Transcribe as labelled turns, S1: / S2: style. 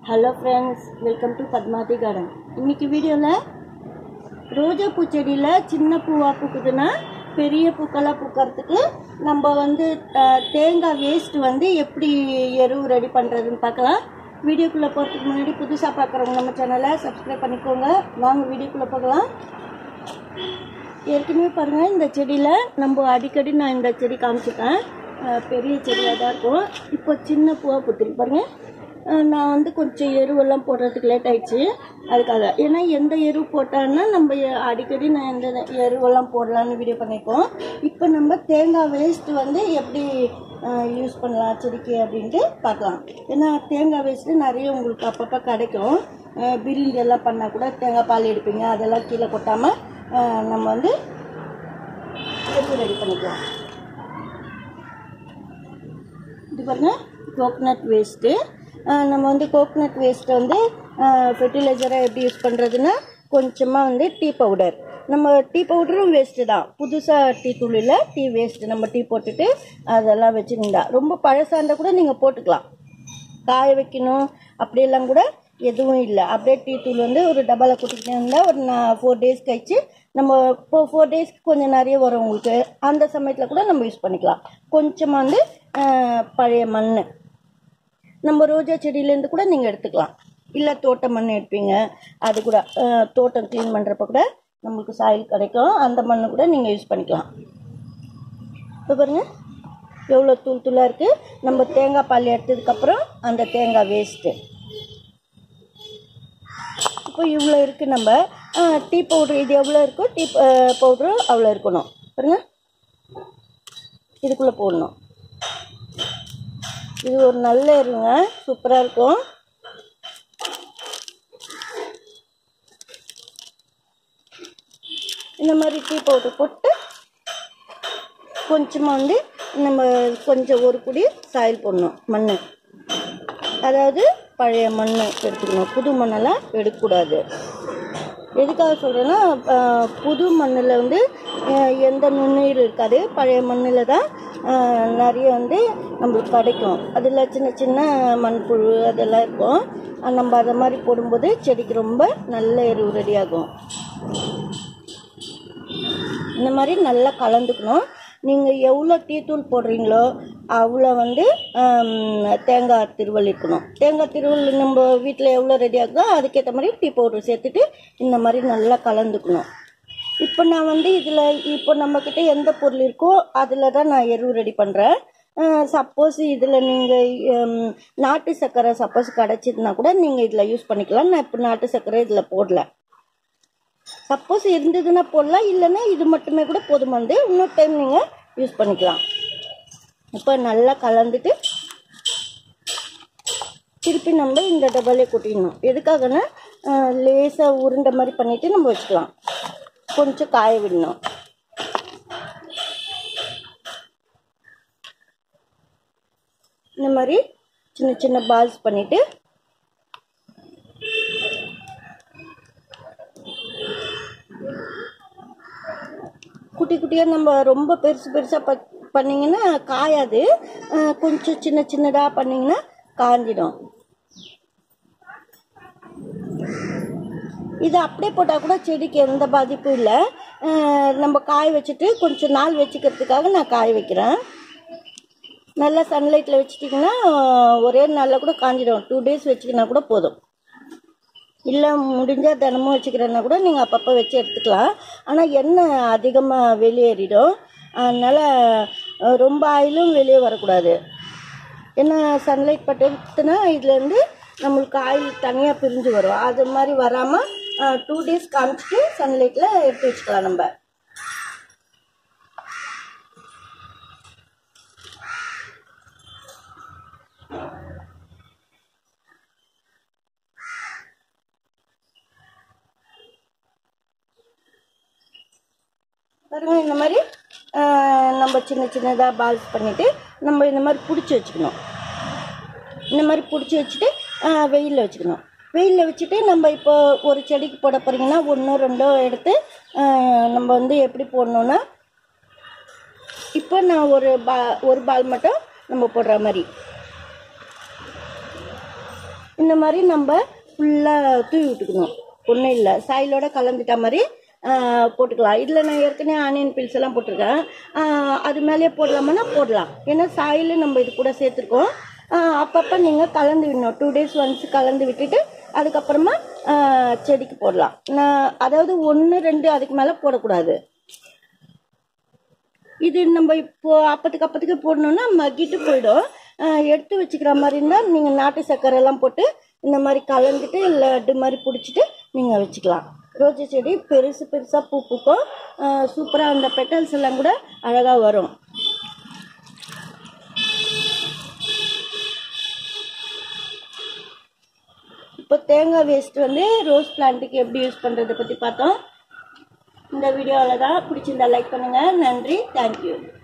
S1: hello friends welcome to Padmavathi garden இன்னைக்கு வீடியோவில் ரோஜா பூச்செடியில் சின்ன பூவாக பூக்குதுன்னா பெரிய பூக்களாக பூக்கறதுக்கு நம்ம வந்து அஹ், தேங்காய் வேஸ்ட் வந்து எப்படி எருவு ரெடி பண்ணுறதுன்னு பார்க்கலாம் வீடியோக்குள்ளே போகிறதுக்கு முன்னாடி புதுசாக பார்க்குறவங்க நம்ம சேனலை சப்ஸ்கிரைப் பண்ணிக்கோங்க வாங்க வீடியோக்குள்ளே போகலாம் ஏற்கனவே பாருங்கள் இந்த செடியில் நம்ம அடிக்கடி நான் இந்த செடி காமிச்சிட்டேன் அஹ் பெரிய செடியாக தான் இருக்கும் இப்போ சின்ன பூவாக பூத்துருக்கு பாருங்கள் அஹ் நான் வந்து கொஞ்சம் எருவெல்லாம் போடுறதுக்கு லேட் ஆயிடுச்சு அதுக்காக ஏன்னா எந்த எரு போட்டான்னா நம்ம எ- அடிக்கடி நான் எந்த எருவெல்லாம் போடலான்னு வீடியோ பண்ணியிருக்கோம் இப்போ நம்ம தேங்காய் வேஸ்ட் வந்து எப்படி யூஸ் பண்ணலாம் செடிக்கு அப்படின்ட்டு பார்க்கலாம் ஏன்னா தேங்காய் வேஸ்ட்டு நிறைய உங்களுக்கு அப்பப்போ கிடைக்கும் அஹ் பிரியாணி எல்லாம் பண்ணால் கூட தேங்காய் பால் எடுப்பீங்க அதெல்லாம் கீழே கொட்டாமல் நம்ம வந்து எது ரெடி பண்ணிக்கலாம் இது பாருங்க கோகனட் வேஸ்ட்டு நம்ம வந்து கோகனட் வேஸ்ட்டை வந்து ஃபெர்டிலைசராக எப்படி யூஸ் பண்ணுறதுன்னா கொஞ்சமாக வந்து டீ பவுடர் நம்ம டீ பவுடரும் வேஸ்ட்டு தான் புதுசாக டீ தூள் இல்லை டீ வேஸ்ட்டு நம்ம டீ போட்டுட்டு அதெல்லாம் வச்சுருந்தா ரொம்ப பழசாக இருந்தால் கூட நீங்கள் போட்டுக்கலாம் காய வைக்கணும் அப்படியெல்லாம் கூட எதுவும் இல்லை அப்படியே டீ தூள் வந்து ஒரு டப்பாவில் கொட்டிக்கிட்டே இருந்தால் ஒரு ஃபோர் டேஸ் கழிச்சு நம்ம இப்போ ஃபோர் டேஸ்க்கு கொஞ்சம் நிறைய வரும் உங்களுக்கு அந்த சமயத்தில் கூட நம்ம யூஸ் பண்ணிக்கலாம் கொஞ்சமாக வந்து ஆஹ், பழைய மண் நம்ம ரோஜா செடியிலேருந்து கூட நீங்கள் எடுத்துக்கலாம் இல்லை தோட்ட மண் எடுப்பீங்க அது கூட ஆஹ், தோட்டம் க்ளீன் பண்ணுறப்ப கூட நம்மளுக்கு சாயில் கிடைக்கும் அந்த மண்ணை கூட நீங்கள் யூஸ் பண்ணிக்கலாம் இப்போ பாருங்கள் எவ்வளோ தூள் தூளாக இருக்குது நம்ம தேங்காய் பால் எடுத்ததுக்கப்புறம் அந்த தேங்காய் வேஸ்ட்டு இப்போ இவ்வளோ இருக்குது நம்ம டீ பவுட்ரு இது எவ்வளோ இருக்கோ டீ பவுட்ரு அவ்வளோ இருக்கணும் பாருங்க இதுக்குள்ளே போடணும் இது ஒரு நல்ல எருங்க சூப்பராக இருக்கும் இந்த மாதிரி டீ பவுடர் போட்டு கொஞ்சமாக வந்து நம்ம கொஞ்சம் ஒரு குடி சாயில் போடணும் மண் அதாவது பழைய மண் எடுத்துக்கணும் புது மண்ணெல்லாம் எடுக்கக்கூடாது எதுக்காக சொல்கிறேன்னா புது மண்ணில் வந்து அஹ், எந்த நுண்ணுயிர் இருக்காது பழைய மண்ணில் தான் அஹ், நிறைய வந்து நம்மளுக்கு கிடைக்கும் அதில் சின்ன சின்ன மண்புழு அதெல்லாம் இருக்கும் அஹ், நம்ம அதை மாதிரி போடும்போது செடிக்கு ரொம்ப நல்ல எருவு ரெடி ஆகும் இந்த மாதிரி நல்லா கலந்துக்கணும் நீங்கள் எவ்வளோ டீ தூள் போடுறீங்களோ அவ்வளோ வந்து ஆம், தேங்காய் திருவல் இருக்கணும் தேங்காய் திருவல் நம்ம வீட்டில் எவ்வளோ ரெடி ஆகுதோ அதுக்கேற்ற மாதிரி டீ பவுடர் சேர்த்துட்டு இந்த மாதிரி நல்லா கலந்துக்கணும் இப்போ நான் வந்து இதில் இப்போ நம்மக்கிட்ட எந்த பொருள் இருக்கோ அதில் தான் நான் எருவு ரெடி பண்ணுறேன் சப்போஸ் இதில் நீங்கள் நாட்டு சர்க்கரை சப்போஸ் கிடச்சிதுன்னா கூட நீங்கள் இதில் யூஸ் பண்ணிக்கலாம் நான் இப்போ நாட்டு சர்க்கரை இதில் போடல சப்போஸ் இருந்ததுன்னா போடலாம் இல்லைன்னா இது மட்டுமே கூட போதுமானது இன்னொரு டைம் நீங்கள் யூஸ் பண்ணிக்கலாம் இப்போ நல்லா கலந்துட்டு திருப்பி நம்ம இந்த டப்பாலே கொட்டிடணும் எதுக்காகனா லேசாக உருண்டை மாதிரி பண்ணிட்டு நம்ம வச்சுக்கலாம் கொஞ்சம் காய விடணும் இந்த மாதிரி சின்ன சின்ன பால்ஸ் பண்ணிட்டு குட்டி குட்டியாக நம்ம ரொம்ப பெருசு பெருசாக ப பண்ணிங்கன்னா காயாது அஹ் கொஞ்சம் சின்ன சின்னதாக பண்ணிங்கன்னா காஞ்சிடும் இது அப்படியே போட்டால் கூட செடிக்கு எந்த பாதிப்பும் இல்லை அஹ் நம்ம காய வச்சுட்டு கொஞ்சம் நாள் வச்சுக்கிறதுக்காக நான் காய வைக்கிறேன் நல்லா சன்லைட்டில் வச்சிட்டிங்கன்னா அஹ் ஒரே நாளில் கூட காஞ்சிடும் டூ டேஸ் வச்சுக்கினா கூட போதும் இல்லை முடிஞ்சால் தினமும் வச்சுக்கிறேன்னா கூட நீங்கள் அப்பப்போ வச்சு எடுத்துக்கலாம் ஆனால் எண்ணெய் அதிகமாக வெளியேறிடும் அதனால் அஹ், ரொம்ப ஆயிலும் வெளியே வரக்கூடாது ஏன்னா சன்லைட் பட்டுனா இதுலேருந்து நம்மளுக்கு ஆயில் தனியாக பிரிஞ்சு வரும் அது மாதிரி வராமல் டூ டேஸ் காமிச்சிட்டு சன்லைட்டில் எடுத்து வச்சுக்கலாம் நம்ம பாருங்க இந்த மாதிரி ஆஹ், நம்ம சின்ன சின்னதாக பால்ஸ் பண்ணிவிட்டு நம்ம இந்த மாதிரி பிடிச்சி வச்சுக்கணும் இந்த மாதிரி பிடிச்சி வச்சுட்டு வெயிலில் வச்சுக்கணும் வெயிலில் வச்சுட்டு நம்ம இப்போ ஒரு செடிக்கு போட போகிறீங்கன்னா ஒன்றோ ரெண்டோ எடுத்து ஆஹ், நம்ம வந்து எப்படி போடணுன்னா இப்போ நான் ஒரு பா ஒரு பால் மட்டும் நம்ம போடுற மாதிரி இந்த மாதிரி நம்ம ஃபுல்லாக தூவி விட்டுக்கணும் ஒன்றும் இல்லை சாயிலோட கலந்துட்ட மாதிரி ஆஹ், போட்டுக்கலாம் இதில் நான் ஏற்கனவே ஆனியன் பில்ஸ் எல்லாம் போட்டிருக்கேன் ஆஹ், அது மேலேயே போடலாமான்னா போடலாம் ஏன்னா சாயில் நம்ம இது கூட சேர்த்துருக்கோம் ஆஹ், அப்பப்போ நீங்கள் கலந்து விடணும் டூ டேஸ் ஒன்ஸ் கலந்து விட்டுட்டு அதுக்கப்புறமா ஆஹ், செடிக்கு போடலாம் நான் அதாவது ஒன்று ரெண்டு அதுக்கு மேலே போடக்கூடாது இது நம்ம இப்போ அப்பத்துக்கு அப்பத்துக்கு போடணும்னா மக்கிட்டு போயிடும் ஆஹ் எடுத்து வச்சுக்கிற மாதிரி இருந்தால் நீங்கள் நாட்டு சர்க்கரை எல்லாம் போட்டு இந்த மாதிரி கலந்துட்டு லட்டு மாதிரி பிடிச்சிட்டு நீங்கள் வச்சுக்கலாம் ரோஜா செடி பெருசு பெருசாக பூ பூக்கும் சூப்பராக அந்த பெட்டல்ஸ் எல்லாம் கூட அழகாக வரும் இப்போ தேங்காய் வேஸ்ட் வந்து ரோஸ் பிளான்ட்டுக்கு எப்படி யூஸ் பண்ணுறதை பற்றி பார்த்தோம் இந்த வீடியோவில் தான் பிடிச்சிருந்தா லைக் பண்ணுங்கள் நன்றி தேங்க்யூ